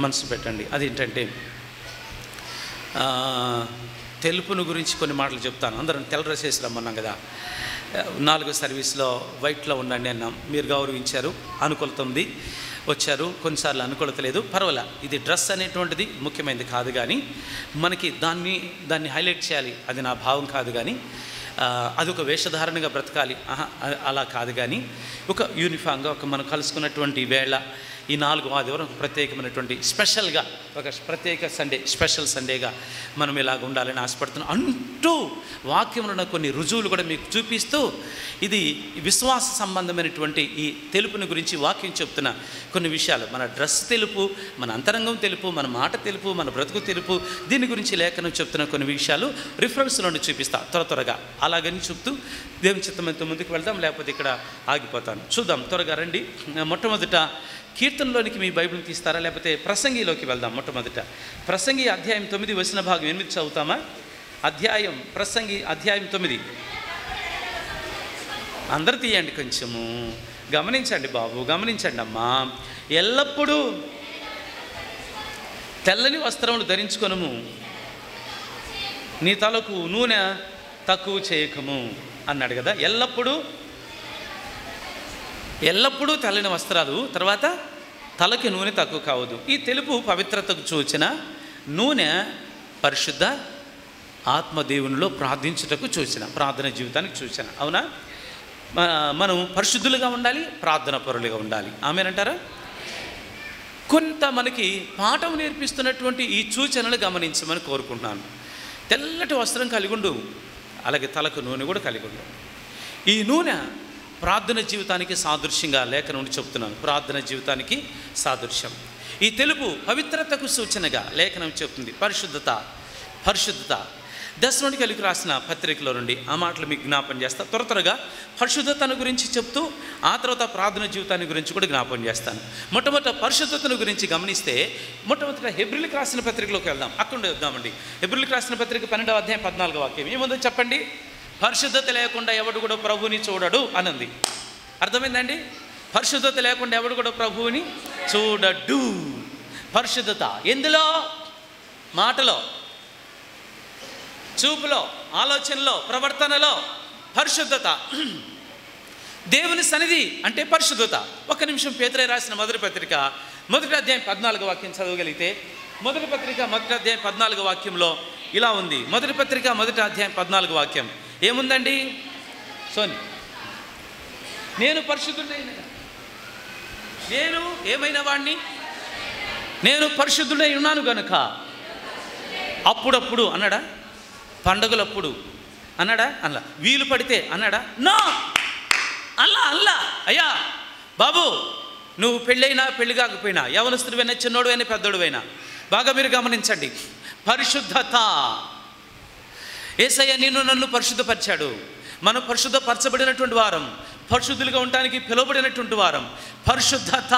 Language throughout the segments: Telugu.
మనసు పెట్టండి అదేంటంటే ఆ, తెలుపును గురించి కొన్ని మాటలు చెప్తాను అందరం తెల్ల డ్రెస్ వేసి రమ్మన్నాం కదా నాలుగో సర్వీస్లో వైట్లో ఉండండి అన్నాం మీరు గౌరవించారు అనుకూలత ఉంది వచ్చారు కొన్నిసార్లు అనుకూలత లేదు పర్వాలే ఇది డ్రెస్ అనేటువంటిది ముఖ్యమైనది కాదు కానీ మనకి దాన్ని దాన్ని హైలైట్ చేయాలి అది నా భావం కాదు కానీ ఆ, అదొక వేషధారణగా బ్రతకాలి ఆహా, అ- అలా కాదు కానీ ఒక యూనిఫామ్గా ఒక మనం కలుసుకున్నటువంటి వేళ ఈ నాలుగు ఆదివారం ఒక ప్రత్యేకమైనటువంటి స్పెషల్గా ఒక ప్రత్యేక సండే స్పెషల్ సండేగా మనం ఇలాగ ఉండాలని ఆశపడుతున్నాం అంటూ వాక్యంలో ఉన్న కొన్ని రుజువులు కూడా మీకు చూపిస్తూ ఇది విశ్వాస సంబంధమైనటువంటి ఈ తెలుపుని గురించి వాక్యం చెప్తున్న కొన్ని విషయాలు మన డ్రెస్ తెలుపు మన అంతరంగం తెలుపు మన మాట తెలుపు మన బ్రతుకు తెలుపు దీని గురించి లేఖనం చెప్తున్న కొన్ని విషయాలు రిఫరెన్స్లోని చూపిస్తా త్వర త్వరగా అలాగని చెప్తూ దేవుని చిత్తమంతో ముందుకు వెళ్దాం లేకపోతే ఇక్కడ ఆగిపోతాను చూద్దాం త్వరగా రండి మొట్టమొదట కీర్తనలోనికి మీ బైబిల్ని తీస్తారా లేకపోతే ప్రసంగిలోకి వెళ్దాం మొట్టమొదట ప్రసంగి అధ్యాయం తొమ్మిది వచ్చిన భాగం ఎనిమిది చదువుతామా అధ్యాయం ప్రసంగి అధ్యాయం తొమ్మిది అందరు తీయండి కొంచెము గమనించండి బాబు గమనించండి అమ్మా ఎల్లప్పుడూ తెల్లని వస్త్రములు ధరించుకొనుము నీ తలకు నూనె తక్కువ చేయకము అన్నాడు కదా ఎల్లప్పుడూ ఎల్లప్పుడూ తెల్లని వస్త్రాలు తర్వాత తలకి నూనె తక్కువ కావద్దు ఈ తెలుపు పవిత్రతకు సూచన నూనె పరిశుద్ధ ఆత్మదేవునిలో ప్రార్థించుటకు సూచన ప్రార్థన జీవితానికి సూచన అవునా మ- మనం పరిశుద్ధులుగా ఉండాలి ప్రార్థన పరులుగా ఉండాలి ఆమెనంటారా కొంత మనకి పాఠం నేర్పిస్తున్నటువంటి ఈ సూచనలు గమనించమని కోరుకుంటున్నాను తెల్లటి వస్త్రం కలిగి ఉండు అలాగే తలకు నూనె కూడా కలిగి ఉండు ఈ నూనె ప్రార్థన జీవితానికి సాదృశ్యంగా లేఖ నుండి చెప్తున్నాను ప్రార్థన జీవితానికి సాదృశ్యం ఈ తెలుపు పవిత్రతకు సూచనగా లేఖనం చెప్తుంది పరిశుద్ధత పరిశుద్ధత దశలోని కలిగి రాసిన పత్రికలో నుండి ఆ మాటలు మీకు జ్ఞాపం చేస్తా త్వర త్వరగా పరిశుద్ధతను గురించి చెప్తూ ఆ తర్వాత ప్రార్థన జీవితాన్ని గురించి కూడా జ్ఞాపం చేస్తాను మొట్టమొదట పరిశుద్ధతను గురించి గమనిస్తే మొట్టమొదట హెబ్రిల్కి రాసిన పత్రికలోకి వెళ్దాం అక్కడ నుండి వద్దామండి హెబ్రిల్కి రాసిన పత్రిక పన్నెండవ అధ్యాయం పద్నాలుగో వాక్యం ఏముందో చెప్పండి పరిశుద్ధత లేకుండా ఎవడు కూడా ప్రభువుని చూడడు అనంది అర్థమైందండి పరిశుద్ధత లేకుండా ఎవడు కూడా ప్రభువుని చూడడు పరిశుద్ధత ఎందులో మాటలో చూపులో ఆలోచనలో ప్రవర్తనలో పరిశుద్ధత దేవుని సన్నిధి అంటే పరిశుద్ధత ఒక నిమిషం పేదరే రాసిన మొదటి పత్రిక మొదటి అధ్యాయం పద్నాలుగు వాక్యం చదవగలిగితే మొదటి పత్రిక మొదటి అధ్యాయం పద్నాలుగు వాక్యంలో ఇలా ఉంది మొదటి పత్రిక మొదటి అధ్యాయం పద్నాలుగు వాక్యం ఏముందండి సోని నేను పరిశుద్ధుడైన నేను ఏమైన వాణ్ణి నేను పరిశుద్ధుడై ఉన్నాను గనుక అప్పుడప్పుడు అన్నాడా పండగలప్పుడు అన్నాడా అలా వీలు పడితే అన్నాడా నా అల్లా అల్లా అయ్యా బాబు నువ్వు పెళ్ళైనా పెళ్లి కాకపోయినా యవనస్తుడివైనా చిన్నోడువైనా పెద్దోడువైనా బాగా మీరు గమనించండి పరిశుద్ధత ఏసయ్య నిన్ను నన్ను పరిశుద్ధపరిచాడు మనం పరిశుద్ధపరచబడినటువంటి వారం పరిశుద్ధులుగా ఉండటానికి పిలువబడినటువంటి వారం పరిశుద్ధత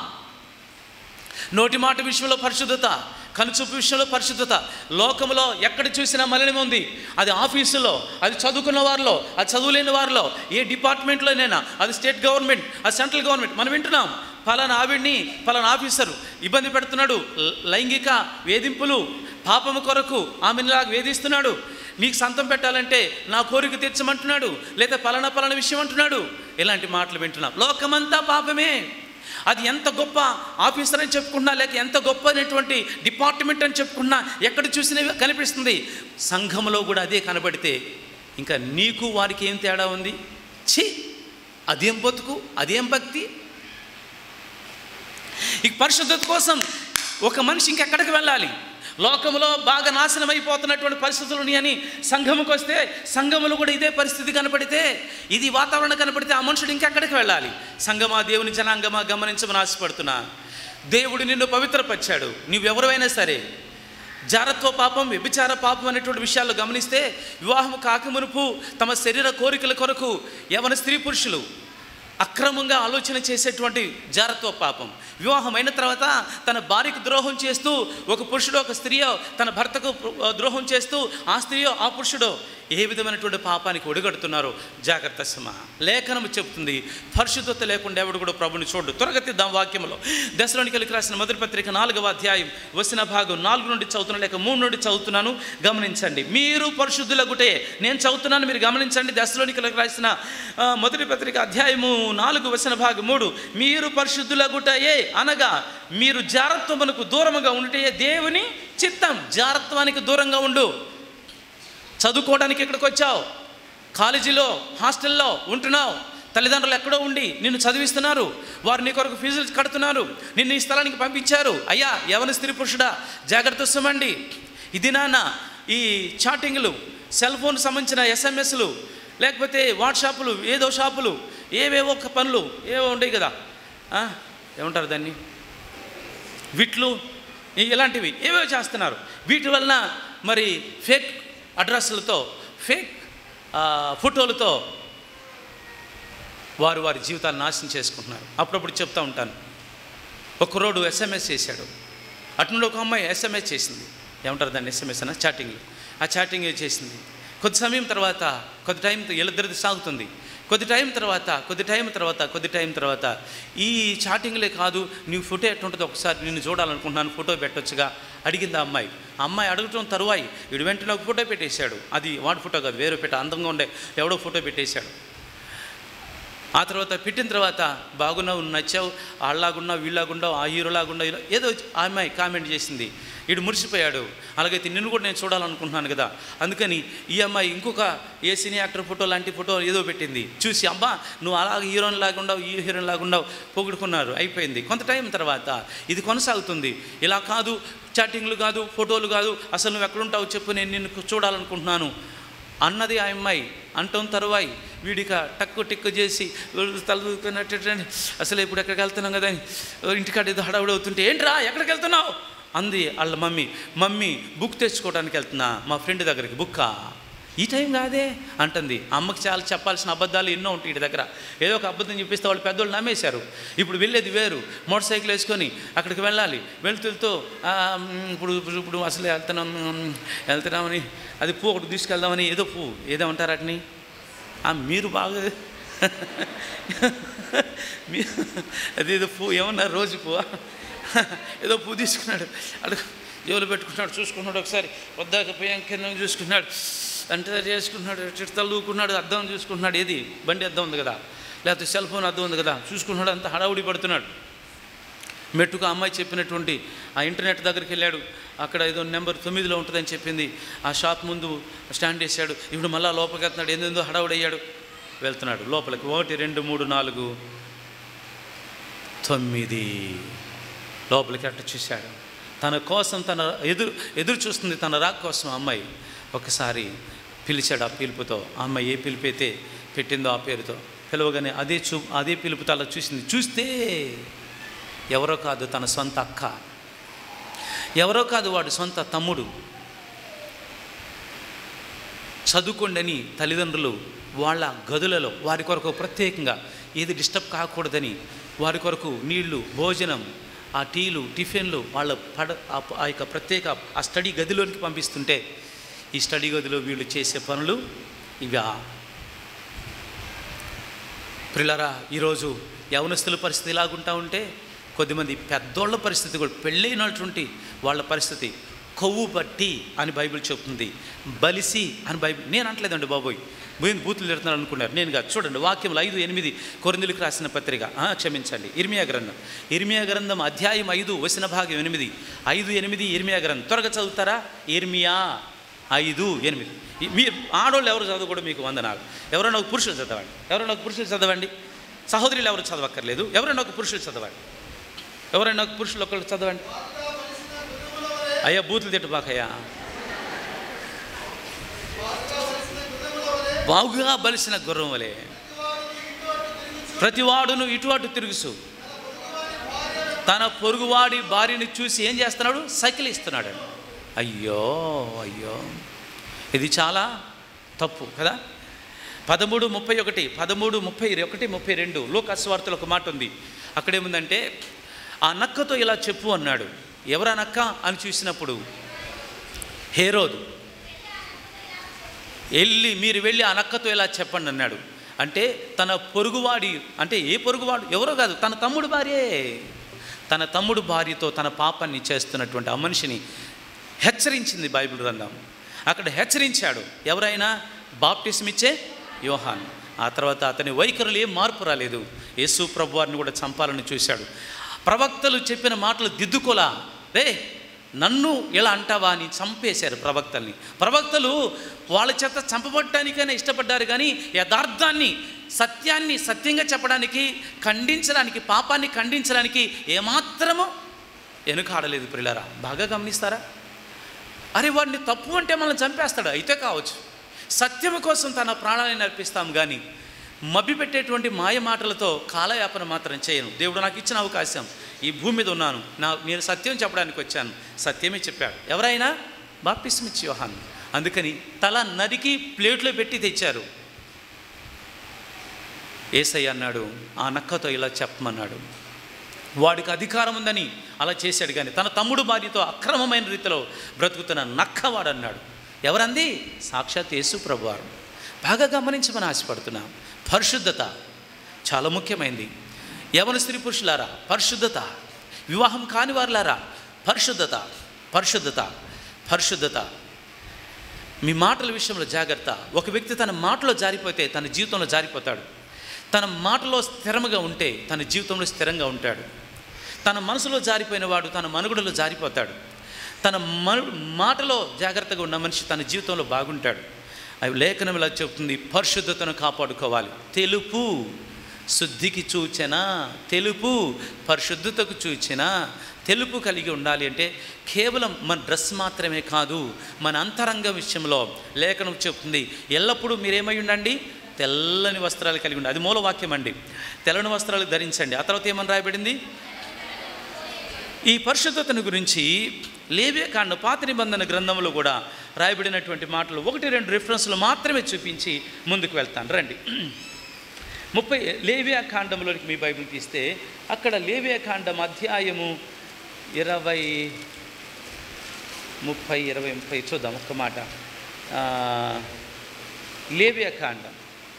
నోటి మాట విషయంలో పరిశుద్ధత కనుచూపు విషయంలో పరిశుద్ధత లోకంలో ఎక్కడ చూసినా మలినం ఉంది అది ఆఫీసులో అది చదువుకున్న వారిలో అది చదువులేని వారిలో ఏ డిపార్ట్మెంట్లోనైనా అది స్టేట్ గవర్నమెంట్ అది సెంట్రల్ గవర్నమెంట్ మనం వింటున్నాం ఫలానా ఆవిడ్ని ఫలానా ఆఫీసరు ఇబ్బంది పెడుతున్నాడు ల- లైంగిక వేధింపులు పాపము కొరకు ఆమెలాగా వేధిస్తున్నాడు నీకు సంతం పెట్టాలంటే నా కోరిక తీర్చమంటున్నాడు లేదా పలానా పలానా విషయం అంటున్నాడు ఇలాంటి మాటలు వింటున్నాం లోకమంతా పాపమే అది ఎంత గొప్ప ఆఫీసర్ అని చెప్పుకున్నా లేక ఎంత గొప్ప అనేటువంటి డిపార్ట్మెంట్ అని చెప్పుకున్నా ఎక్కడ చూసినా కనిపిస్తుంది సంఘంలో కూడా అదే కనబడితే ఇంకా నీకు వారికి ఏం తేడా ఉంది ఛీ అదేం బతుకు అదేం భక్తి ఈ పరిశుద్ధత కోసం ఒక మనిషి ఇంకెక్కడికి వెళ్ళాలి లోకంలో బాగా నాశనం అయిపోతున్నటువంటి పరిస్థితులు ఉన్నాయని సంఘముకు వస్తే సంఘములు కూడా ఇదే పరిస్థితి కనపడితే ఇది వాతావరణం కనపడితే ఆ మనుషుడు ఇంకెక్కడికి వెళ్ళాలి సంఘమా దేవుని జనాంగమా గమనించమని ఆశపడుతున్నా దేవుడు నిన్ను పవిత్రపరిచాడు నువ్వెవరైనా సరే జారత్వ పాపం వ్యభిచార పాపం అనేటువంటి విషయాలు గమనిస్తే వివాహం కాకమునుపు తమ శరీర కోరికల కొరకు యవన స్త్రీ పురుషులు అక్రమంగా ఆలోచన చేసేటువంటి జారత్వ పాపం వివాహం అయిన తర్వాత తన భార్యకు ద్రోహం చేస్తూ ఒక పురుషుడు ఒక స్త్రీయో తన భర్తకు ఆ, ద్రోహం చేస్తూ ఆ స్త్రీయో ఆ పురుషుడో ఏ విధమైనటువంటి పాపానికి ఒడిగడుతున్నారో జాగ్రత్త సమ లేఖనము చెప్తుంది పరిశుద్ధత లేకుండా ఎవడు కూడా ప్రభుని చూడు త్వరగతిద్దాం వాక్యంలో దశలోనికి రాసిన మొదటి పత్రిక నాలుగవ అధ్యాయం వచ్చిన భాగం నాలుగు నుండి చదువుతున్నాను లేక మూడు నుండి చదువుతున్నాను గమనించండి మీరు పరిశుద్ధులగుటే నేను చదువుతున్నాను మీరు గమనించండి దశలోనికి రాసిన ఆ, మొదటి పత్రిక అధ్యాయము నాలుగు వచన భాగం మూడు మీరు పరిశుద్ధులగుటయే అనగా మీరు జారత్వమునకు దూరముగా ఉంటే దేవుని చిత్తం జారత్వానికి దూరంగా ఉండు చదువుకోవడానికి ఇక్కడికి వచ్చావు కాలేజీలో హాస్టల్లో ఉంటున్నావు తల్లిదండ్రులు ఎక్కడో ఉండి నిన్ను చదివిస్తున్నారు వారు నీ కొరకు ఫీజులు కడుతున్నారు నిన్ను ఈ స్థలానికి పంపించారు అయ్యా ఎవరి స్త్రీ పురుషుడా జాగ్రత్త వస్తామండి ఇది నాన్న ఈ చాటింగ్లు సెల్ ఫోన్ సంబంధించిన ఎస్ఎంఎస్లు లేకపోతే వాట్సాప్లు ఏదో షాపులు ఏవేవో ఒక పనులు ఏవో ఉండేవి కదా ఆ, ఏమంటారు దాన్ని విట్లు ఇ- ఇలాంటివి ఏవేవో చేస్తున్నారు వీటి వలన మరి ఫేక్ అడ్రస్లతో ఫేక్ ఆ, ఫోటోలతో వారు వారి జీవితాలు నాశనం చేసుకుంటున్నారు అప్పుడప్పుడు చెప్తూ ఉంటాను ఒక రోడ్డు ఎస్ఎంఎస్ చేశాడు అటు నుండి ఒక అమ్మాయి ఎస్ఎంఎస్ చేసింది ఏమంటారు దాన్ని ఎస్ఎంఎస్ అన్న చాటింగ్లు ఆ చాటింగ్ చేసింది కొద్ది సమయం తర్వాత కొద్ది టైం వీళ్ళిద్దరిది సాగుతుంది కొద్ది టైం తర్వాత కొద్ది టైం తర్వాత కొద్ది టైం తర్వాత ఈ చాటింగ్లే కాదు నీవు ఫోటో ఎట్టుంటుందో ఒకసారి నిన్ను చూడాలనుకుంటున్నాను ఫోటో పెట్టొచ్చుగా అడిగింది ఆ అమ్మాయి ఆ అమ్మాయి అడగటం తరువాయి వీడు వెంటనే ఒక ఫోటో పెట్టేశాడు అది వాడి ఫోటో కాదు వేరే పెట్ట అందంగా ఉండే ఎవడో ఫోటో పెట్టేశాడు ఆ తర్వాత పెట్టిన తర్వాత బాగున్నావు నచ్చావు వాళ్ళలాగున్నావు వీళ్ళలాగున్నావు ఆ హీరోలాగున్నావు ఇలా ఏదో ఆ అమ్మాయి కామెంట్ చేసింది వీడు మురిసిపోయాడు అలాగైతే నిన్ను కూడా నేను చూడాలనుకుంటున్నాను కదా అందుకని ఈ అమ్మాయి ఇంకొక ఏ సినీ యాక్టర్ ఫోటో లాంటి ఫోటో ఏదో పెట్టింది చూసి అబ్బా నువ్వు అలాగ హీరోయిన్ లాగుండవు ఈ హీరోయిన్ లాగుండవు పొగుడుకున్నారు అయిపోయింది కొంత టైం తర్వాత ఇది కొనసాగుతుంది ఇలా కాదు చాటింగ్లు కాదు ఫోటోలు కాదు అసలు నువ్వు ఎక్కడుంటావు చెప్పు నేను నిన్ను చూడాలనుకుంటున్నాను అన్నది ఆ అమ్మాయి అంటాం తరువాయి వీడిక టక్కు టిక్కు చేసి తలదూకున్నట్టు అసలు ఇప్పుడు ఎక్కడికి వెళ్తున్నాం కదా అని ఇంటికాడ ఏదో హడావుడి అవుతుంటే ఏంట్రా ఎక్కడికి వెళ్తున్నావు అంది వాళ్ళ మమ్మీ మమ్మీ బుక్ తెచ్చుకోవడానికి వెళ్తున్నా మా ఫ్రెండ్ దగ్గరికి బుక్కా ఈ టైం కాదే అంటుంది అమ్మకి చాలా చెప్పాల్సిన అబద్ధాలు ఎన్నో ఉంటాయి వీటి దగ్గర ఏదో ఒక అబద్ధం చెప్పిస్తే వాళ్ళు పెద్దోళ్ళు నమ్మేశారు ఇప్పుడు వెళ్ళేది వేరు మోటార్ సైకిల్ వేసుకొని అక్కడికి వెళ్ళాలి వెళ్తూ వెళ్తూ ఆ, మ్, ఇప్పుడు ఇప్పుడు- ఇప్పుడు అసలు వెళ్తున్నాం మ్, వెళ్తున్నామని అది పువ్వు ఒకటి తీసుకెళ్దామని ఏదో పువ్వు ఏదో అంటారు అటని ఆ, మీరు బాగా మీ- అదేదో పువ్వు ఏమన్నారు రోజు పువ్వు ఏదో పువ్వు తీసుకున్నాడు అడుగు జోలు పెట్టుకున్నాడు చూసుకున్నాడు ఒకసారి వద్దాక పోయాం కింద చూసుకున్నాడు అంటే చేసుకున్నాడు ఇటు తల్లుకున్నాడు అద్దం చూసుకుంటున్నాడు ఏది బండి అద్దం ఉంది కదా లేకపోతే సెల్ ఫోన్ అద్దం ఉంది కదా చూసుకున్నాడు అంత హడావుడి పడుతున్నాడు మెట్టుకు ఆ అమ్మాయి చెప్పినటువంటి ఆ ఇంటర్నెట్ దగ్గరికి వెళ్ళాడు అక్కడ ఏదో నెంబర్ తొమ్మిదిలో ఉంటుందని చెప్పింది ఆ షాప్ ముందు స్టాండ్ వేసాడు ఇప్పుడు మళ్ళీ లోపలికి వెళ్తున్నాడు ఏందేందో హడావుడి అయ్యాడు వెళ్తున్నాడు లోపలికి ఒకటి రెండు మూడు నాలుగు తొమ్మిది లోపలికి అట్ట చూశాడు తన కోసం తన ఎదురు ఎదురు చూస్తుంది తన రాక్ కోసం ఆ అమ్మాయి ఒకసారి పిలిచాడు ఆ పిలుపుతో ఆ అమ్మాయి ఏ పిలుపు అయితే పెట్టిందో ఆ పేరుతో పిలవగానే అదే చూ అదే పిలుపుతో అలా చూసింది చూస్తే ఎవరో కాదు తన సొంత అక్క ఎవరో కాదు వాడు సొంత తమ్ముడు చదువుకోండని తల్లిదండ్రులు వాళ్ళ గదులలో వారి కొరకు ప్రత్యేకంగా ఏది డిస్టర్బ్ కాకూడదని వారి కొరకు నీళ్లు భోజనం ఆ టీలు టిఫిన్లు వాళ్ళ పడ ఆ ప- ఆ యొక్క ప్రత్యేక ఆ స్టడీ గదిలోనికి పంపిస్తుంటే ఈ స్టడీ గదిలో వీళ్ళు చేసే పనులు ఇవా ప్రిలరా ఈరోజు యవనస్తుల పరిస్థితి ఇలాగుంటా ఉంటే కొద్దిమంది పెద్దోళ్ళ పరిస్థితి కూడా పెళ్ళైనటువంటి వాళ్ళ పరిస్థితి కొవ్వు పట్టి అని బైబిల్ చెప్తుంది బలిసి అని బైబిల్ నేను అంటలేదండి బాబోయ్ పోయింది బూతులు తిడుతున్నాను అనుకున్నారు నేను కాదు చూడండి వాక్యములు ఐదు ఎనిమిది కొరిందులకు రాసిన పత్రిక ఆ, క్షమించండి ఇర్మియా గ్రంథం ఇర్మియా గ్రంథం అధ్యాయం ఐదు వసిన భాగం ఎనిమిది ఐదు ఎనిమిది ఇర్మియా గ్రంథం త్వరగా చదువుతారా ఇర్మియా ఐదు ఎనిమిది ఈ- మీ ఆడోళ్ళు ఎవరు చదవకూడదు మీకు వందనాలు ఎవరైనా ఒక పురుషులు చదవండి ఎవరైనా ఒక పురుషులు చదవండి సహోదరులు ఎవరు చదవక్కర్లేదు ఎవరైనా ఒక పురుషులు చదవండి ఎవరైనా ఒక పురుషులు ఒకళ్ళు చదవండి అయ్యా బూతులు తిట్టుబాకయ్యా బాగుగా బలిసిన గుర్రం వలె ప్రతివాడును ఇటు అటు తిరుగుసు తన పొరుగువాడి భార్యని చూసి ఏం చేస్తున్నాడు సైకిల్ ఇస్తున్నాడు అయ్యో అయ్యో ఇది చాలా తప్పు కదా పదమూడు ముప్పై ఒకటి పదమూడు ముప్పై ఒకటి ముప్పై రెండు లోకస్వార్తలు ఒక మాట ఉంది అక్కడేముందంటే ఆ నక్కతో ఇలా చెప్పు అన్నాడు ఎవరా నక్క అని చూసినప్పుడు హేరోదు వెళ్ళి మీరు వెళ్ళి ఆ నక్కతో ఇలా చెప్పండి అన్నాడు అంటే తన పొరుగువాడి అంటే ఏ పొరుగువాడు ఎవరో కాదు తన తమ్ముడు భార్యే తన తమ్ముడు భార్యతో తన పాపాన్ని చేస్తున్నటువంటి ఆ మనిషిని హెచ్చరించింది బైబిల్ గ్రంథం అక్కడ హెచ్చరించాడు ఎవరైనా బాప్టిజం ఇచ్చే యోహాన్ ఆ తర్వాత అతని వైఖరులు ఏం మార్పు రాలేదు యేసు ప్రభు వారిని కూడా చంపాలని చూశాడు ప్రవక్తలు చెప్పిన మాటలు దిద్దుకోలా రే నన్ను ఇలా అంటావా అని చంపేశారు ప్రవక్తల్ని ప్రవక్తలు వాళ్ళ చేత చంపబడటానికైనా ఇష్టపడ్డారు కానీ యథార్థాన్ని సత్యాన్ని సత్యంగా చెప్పడానికి ఖండించడానికి పాపాన్ని ఖండించడానికి ఏమాత్రమో వెనుకాడలేదు పిల్లరా బాగా గమనిస్తారా అరే వాడిని తప్పు అంటే మనల్ని చంపేస్తాడు అయితే కావచ్చు సత్యం కోసం తన ప్రాణాన్ని నర్పిస్తాం కానీ మభ్యపెట్టేటువంటి మాయ మాటలతో కాలయాపన మాత్రం చేయను దేవుడు నాకు ఇచ్చిన అవకాశం ఈ భూమి మీద ఉన్నాను నా నేను సత్యం చెప్పడానికి వచ్చాను సత్యమే చెప్పాడు ఎవరైనా బాప్టిస్మిచ్చి యోహాన్ అందుకని తల నరికి ప్లేట్లో పెట్టి తెచ్చారు ఏసై అన్నాడు ఆ నక్కతో ఇలా చెప్పమన్నాడు వాడికి అధికారం ఉందని అలా చేశాడు కానీ తన తమ్ముడు భార్యతో అక్రమమైన రీతిలో బ్రతుకుతున్న నక్కవాడు అన్నాడు ఎవరంది సాక్షాత్ యేసు ప్రభువారు బాగా గమనించమని ఆశపడుతున్నాం పరిశుద్ధత చాలా ముఖ్యమైనది యవన స్త్రీ పురుషులారా పరిశుద్ధత వివాహం కాని వారులారా పరిశుద్ధత పరిశుద్ధత పరిశుద్ధత మీ మాటల విషయంలో జాగ్రత్త ఒక వ్యక్తి తన మాటలో జారిపోతే తన జీవితంలో జారిపోతాడు తన మాటలో స్థిరముగా ఉంటే తన జీవితంలో స్థిరంగా ఉంటాడు తన మనసులో జారిపోయిన వాడు తన మనుగడలో జారిపోతాడు తన మను మాటలో జాగ్రత్తగా ఉన్న మనిషి తన జీవితంలో బాగుంటాడు అవి లేఖనం ఇలా చెప్తుంది పరిశుద్ధతను కాపాడుకోవాలి తెలుపు శుద్ధికి చూచెనా తెలుపు పరిశుద్ధతకు చూచెనా తెలుపు కలిగి ఉండాలి అంటే కేవలం మన డ్రెస్ మాత్రమే కాదు మన అంతరంగ విషయంలో లేఖనం చెప్తుంది ఎల్లప్పుడూ మీరేమై ఉండండి తెల్లని వస్త్రాలు కలిగి ఉండండి అది మూలవాక్యం అండి తెల్లని వస్త్రాలు ధరించండి ఆ తర్వాత ఏమని రాయబడింది ఈ పరిశుద్ధతను గురించి లేవే కాండ పాత నిబంధన గ్రంథంలో కూడా రాయబడినటువంటి మాటలు ఒకటి రెండు రిఫరెన్స్లు మాత్రమే చూపించి ముందుకు వెళ్తాను రండి ముప్పై లేవియా కాండంలోనికి మీ బైబిల్ తీస్తే అక్కడ లేవియా కాండం అధ్యాయము ఇరవై ముప్పై ఇరవై ముప్పై చూద్దాం ఒక్క మాట ఆ, లేవియా కాండం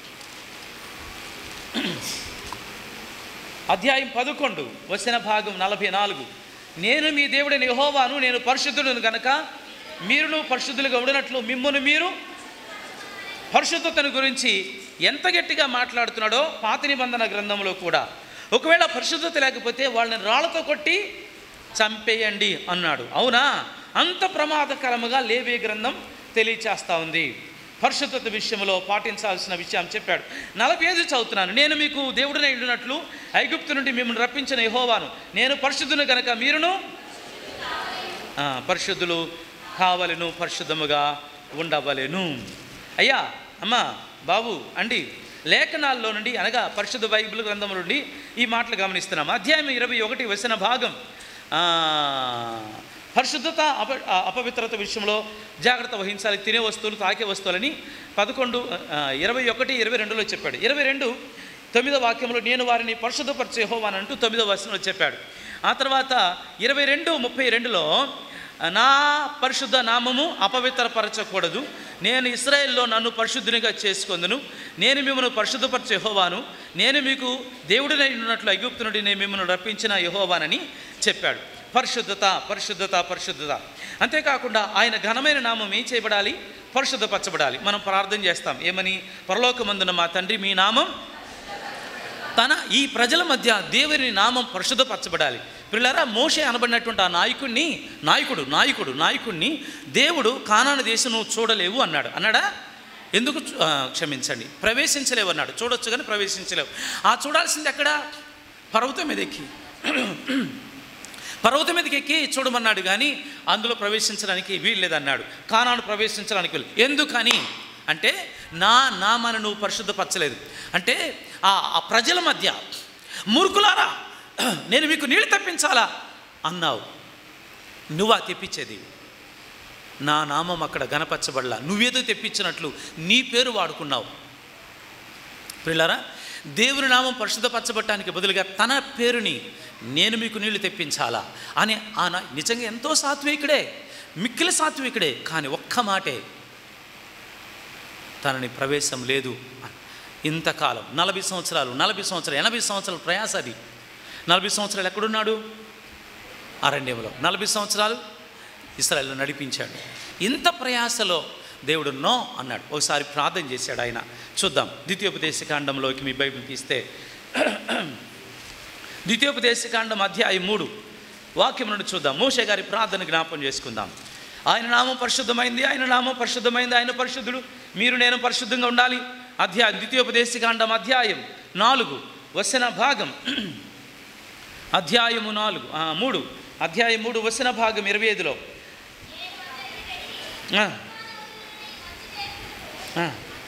అధ్యాయం పదకొండు వచన భాగం నలభై నాలుగు నేను మీ దేవుడిని యెహోవాను నేను పరిశుద్ధులను గనక మీరును పరిశుద్ధులుగా ఉండినట్లు మిమ్మును మీరు పరిశుద్ధతను గురించి ఎంత గట్టిగా మాట్లాడుతున్నాడో పాత నిబంధన గ్రంథంలో కూడా ఒకవేళ పరిశుద్ధత లేకపోతే వాళ్ళని రాళ్లతో కొట్టి చంపేయండి అన్నాడు అవునా అంత ప్రమాదకరముగా లేవే గ్రంథం తెలియచేస్తా ఉంది పరిశుద్ధత విషయంలో పాటించాల్సిన విషయం చెప్పాడు నలభై ఐదు చదువుతున్నాను నేను మీకు దేవుడిని ఉండినట్లు ఐగుప్తు నుండి మిమ్మల్ని రప్పించిన యెహోవాను నేను పరిశుద్ధుని గనక మీరును ఆ, పరిశుద్ధులు కావలను పరిశుద్ధముగా ఉండవలెను అయ్యా అమ్మా బాబు అండి లేఖనాల్లో నుండి అనగా పరిశుద్ధ బైబిల్ గ్రంథం నుండి ఈ మాటలు గమనిస్తున్నాం అధ్యాయం ఇరవై ఒకటి వచన భాగం ఆ, పరిశుద్ధత అప ఆ, అపవిత్రత విషయంలో జాగ్రత్త వహించాలి తినే వస్తువులు తాకే వస్తువులని పదకొండు ఆ, ఇరవై ఒకటి ఇరవై రెండులో చెప్పాడు ఇరవై రెండు తొమ్మిదో వాక్యంలో నేను వారిని పరిశుద్ధపరిచే హోవాన్ అంటూ తొమ్మిదో వచనంలో చెప్పాడు ఆ తర్వాత ఇరవై రెండు ముప్పై రెండులో నా పరిశుద్ధ నామము అపవిత్రపరచకూడదు నేను ఇస్రాయేల్లో నన్ను పరిశుద్ధునిగా చేసుకొందును నేను మిమ్మల్ని పరిశుద్ధపరిచే యెహోవాను నేను మీకు దేవుడినై ఉన్నట్లు ఐగుప్తు నుండి నేను మిమ్మల్ని రప్పించిన యెహోవానని చెప్పాడు పరిశుద్ధత పరిశుద్ధత పరిశుద్ధత అంతేకాకుండా ఆయన ఘనమైన నామం ఏం చేయబడాలి పరిశుద్ధపరచబడాలి మనం ప్రార్థన చేస్తాం ఏమని పరలోకమందున మా తండ్రి మీ నామం తన ఈ ప్రజల మధ్య దేవుని నామం పరిశుద్ధపరచబడాలి పిల్లరా మోషే అనబడినటువంటి ఆ నాయకుడిని నాయకుడు నాయకుడు నాయకుడిని దేవుడు కానాన దేశం చూడలేవు అన్నాడు అన్నాడా ఎందుకు చూ- ఆ, క్షమించండి ప్రవేశించలేవు అన్నాడు చూడొచ్చు కానీ ప్రవేశించలేవు ఆ చూడాల్సింది ఎక్కడ పర్వతం మీద ఎక్కి పర్వతం మీదకి ఎక్కి చూడమన్నాడు కానీ అందులో ప్రవేశించడానికి వీలు లేదన్నాడు కానాను ప్రవేశించడానికి వీలు ఎందుకని అంటే నా నామాన్ని నువ్వు పరిశుద్ధపరచలేదు అంటే ఆ ఆ ప్రజల మధ్య మూర్ఖులారా నేను మీకు నీళ్ళు తెప్పించాలా అన్నావు నువ్వా తెప్పించేది నా నామం అక్కడ గనపరచబడలా నువ్వేదో తెప్పించినట్లు నీ పేరు వాడుకున్నావు ప్రిల్లరా దేవుని నామం పరిశుద్ధపరచబట్టడానికి బదులుగా తన పేరుని నేను మీకు నీళ్లు తెప్పించాలా అని ఆన నిజంగా ఎంతో సాత్వికుడే మిక్కిలి సాత్వికుడే కానీ ఒక్క మాటే తనని ప్రవేశం లేదు ఇంతకాలం నలభై సంవత్సరాలు నలభై సంవత్సరాలు ఎనభై సంవత్సరాల ప్రయాస అది నలభై సంవత్సరాలు ఎక్కడున్నాడు అరణ్యంలో నలభై సంవత్సరాలు ఇస్రాయల్లో నడిపించాడు ఇంత ప్రయాసలో దేవుడు నో అన్నాడు ఒకసారి ప్రార్థన చేశాడు ఆయన చూద్దాం ద్వితీయోపదేశకాండంలోకి మీ బైబిల్ తీస్తే ద్వితీయోపదేశకాండం అధ్యాయం మూడు వాక్యం నుండి చూద్దాం మోషే గారి ప్రార్థన జ్ఞాపం చేసుకుందాం ఆయన నామం పరిశుద్ధమైంది ఆయన నామం పరిశుద్ధమైంది ఆయన పరిశుద్ధుడు మీరు నేను పరిశుద్ధంగా ఉండాలి అధ్యాయం ద్వితీయోపదేశకాండం అధ్యాయం నాలుగు వచన భాగం అధ్యాయము నాలుగు ఆ, మూడు అధ్యాయం మూడు వచన భాగం ఇరవై ఐదులో ఆ. ఆ.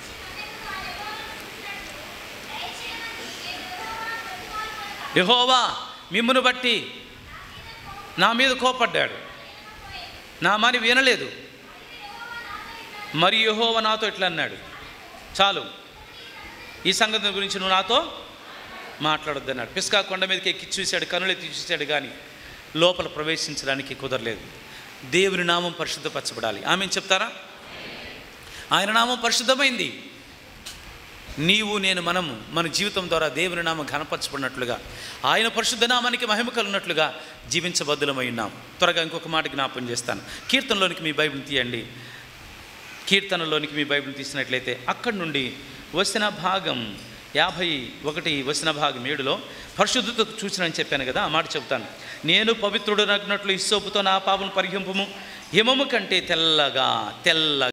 యెహోవా మిమ్మును బట్టి నా మీద కోపడ్డాడు నా మని వినలేదు మరి యెహోవా నాతో ఇట్లా అన్నాడు చాలు ఈ సంగతి గురించి నువ్వు నాతో మాట్లాడొద్దు అన్నాడు పిస్కా కొండ మీదకి ఎక్కి చూశాడు కనులెత్తి చూశాడు కానీ లోపల ప్రవేశించడానికి కుదరలేదు దేవుని నామం పరిశుద్ధపరచబడాలి ఆమె చెప్తారా ఆయన నామం పరిశుద్ధమైంది నీవు నేను మనము మన జీవితం ద్వారా దేవుని నామం ఘనపరచబడినట్లుగా ఆయన పరిశుద్ధ నామానికి మహిమ కలున్నట్లుగా జీవించబద్దులమై ఉన్నాం త్వరగా ఇంకొక మాట జ్ఞాపం చేస్తాను కీర్తనలోనికి మీ బైబిల్ తీయండి కీర్తనలోనికి మీ బైబిల్ తీసినట్లయితే అక్కడి నుండి వచన భాగం యాభై ఒకటి వచన భాగం ఏడులో పరిశుద్ధత చూసినని చెప్పాను కదా ఆ మాట చెప్తాను నేను పవిత్రుడు నగ్నట్లు ఇస్సోపుతో నా పాపను పరిహింపము హిమము కంటే తెల్లగా తెల్లగా